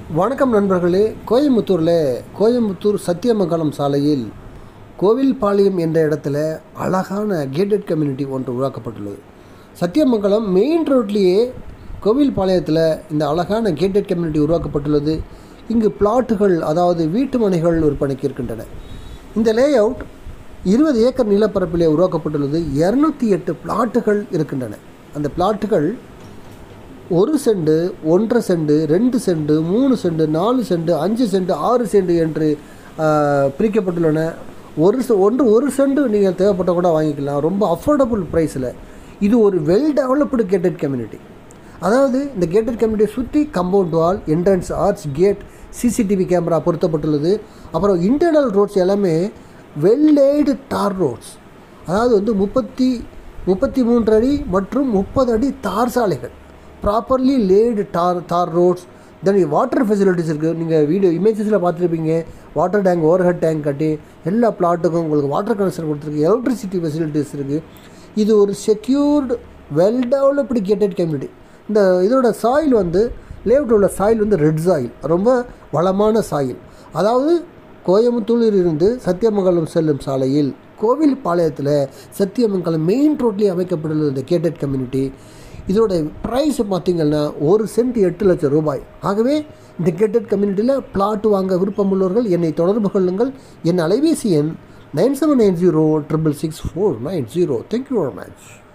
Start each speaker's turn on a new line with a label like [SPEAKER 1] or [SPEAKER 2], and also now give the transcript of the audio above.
[SPEAKER 1] வணக்கம் நண்பர்களே கோயம்புத்தூரில் கோயம்புத்தூர் சத்தியமங்கலம் சாலையில் கோவில்பாளையம் என்ற இடத்துல அழகான கேட்டட் கம்யூனிட்டி ஒன்று உருவாக்கப்பட்டுள்ளது சத்தியமங்கலம் மெயின் ரோட்லேயே கோவில்பாளையத்தில் இந்த அழகான கேட்டட் கம்யூனிட்டி உருவாக்கப்பட்டுள்ளது இங்கு பிளாட்டுகள் அதாவது வீட்டு மனைகள் விற்பனைக்கு இருக்கின்றன இந்த லே அவுட் இருபது ஏக்கர் நிலப்பரப்பிலே உருவாக்கப்பட்டுள்ளது இரநூத்தி எட்டு பிளாட்டுகள் இருக்கின்றன அந்த பிளாட்டுகள் ஒரு செண்டு ஒன்றரை செண்டு ரெண்டு செண்டு மூணு செண்டு நாலு செண்டு அஞ்சு செண்டு ஆறு செண்டு என்று ஆஹ், பிரிக்கப்பட்டுள்ளன ஒரு செ ஒன்று ஒரு செண்டு நீங்கள் தேவைப்பட்ட கூட வாங்கிக்கலாம் ரொம்ப அஃபோர்டபுள் ப்ரைஸில் இது ஒரு வெல் டெவலப்டு கேட்டட் கம்யூனிட்டி அதாவது இந்த கேட்டட் கம்யூனிட்டியை சுற்றி compound wall entrance arch gate CCTV camera பொருத்தப்பட்டுள்ளது அப்புறம் இன்டர்னல் ரோட்ஸ் எல்லாமே வெல் லேடு டார் ரோட்ஸ் அதாவது வந்து முப்பத்தி முப்பத்தி மூன்று அடி மற்றும் முப்பது அடி தார் சாலைகள் ப்ராப்பர்லி லேடு டார் தார் ரோட்ஸ் தென் வாட்டர் ஃபெசிலிட்டிஸ் இருக்குது நீங்கள் வீடியோ இமேஜஸில் பார்த்துருப்பீங்க water tank overhead tank கட்டி எல்லா பிளாட்டுக்கும் உங்களுக்கு வாட்டர் கனெக்ஷன் கொடுத்துருக்கு எலக்ட்ரிசிட்டி ஃபெசிலிட்டிஸ் இருக்குது இது ஒரு secured well developed gated community இந்த இதோட சாயில் வந்து லேஅவுட் உள்ள சாயில் வந்து ரெட் சாயில் ரொம்ப வளமான சாயில் அதாவது கோயம்புத்தூரில் இருந்து சத்தியமங்கலம் செல்லும் சாலையில் கோவில் பாளையத்தில் சத்தியமங்கலம் மெயின் ரோட்லேயே அமைக்கப்பட்டுள்ள இந்த கேட்டட் கம்யூனிட்டி இதோட ப்ரைஸ் பார்த்திங்கன்னா ஒரு சென்ட் எட்டு லட்சம் ரூபாய் ஆகவே இந்த கேட்டட் கம்யூனிட்டியில் பிளாட் வாங்க விருப்பமுள்ளவர்கள் என்னை தொடர்பு கொள்ளுங்கள் என் அலைபேசி எண் nine seven nine zero triple six four nine zero thank you very much